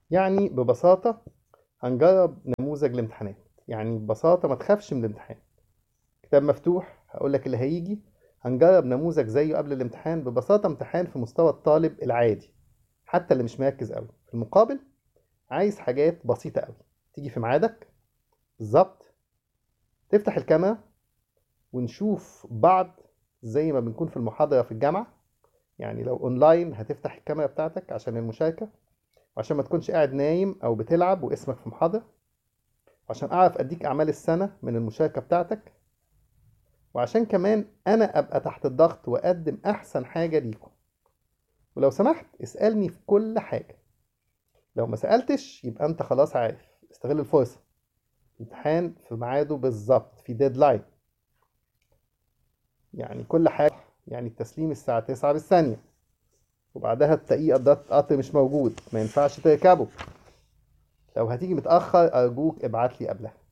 يعني ببساطة هنجرب نموذج الامتحانات يعني ببساطة ما تخافش من الامتحان كتاب مفتوح هقول لك اللي هيجي هنجرب نموذج زيه قبل الامتحان ببساطة امتحان في مستوى الطالب العادي حتى اللي مش مركز قوي في المقابل عايز حاجات بسيطة قوي تيجي في ميعادك بالظبط تفتح الكاميرا ونشوف بعض زي ما بنكون في المحاضرة في الجامعة يعني لو اونلاين هتفتح الكاميرا بتاعتك عشان المشاركة وعشان ما تكونش قاعد نايم او بتلعب واسمك في محاضرة وعشان اعرف اديك اعمال السنة من المشاركة بتاعتك وعشان كمان انا ابقى تحت الضغط واقدم احسن حاجة ليكم ولو سمحت اسألني في كل حاجة لو ما سألتش يبقى انت خلاص عارف استغل الفرصة امتحان في ميعاده بالظبط في ديدلاين يعني كل حاجة يعني التسليم الساعة 9 بالثانية وبعدها التقييد ده قطر مش موجود ما ينفعش تركبه لو هتيجي متأخر أرجوك ابعت لي قبلها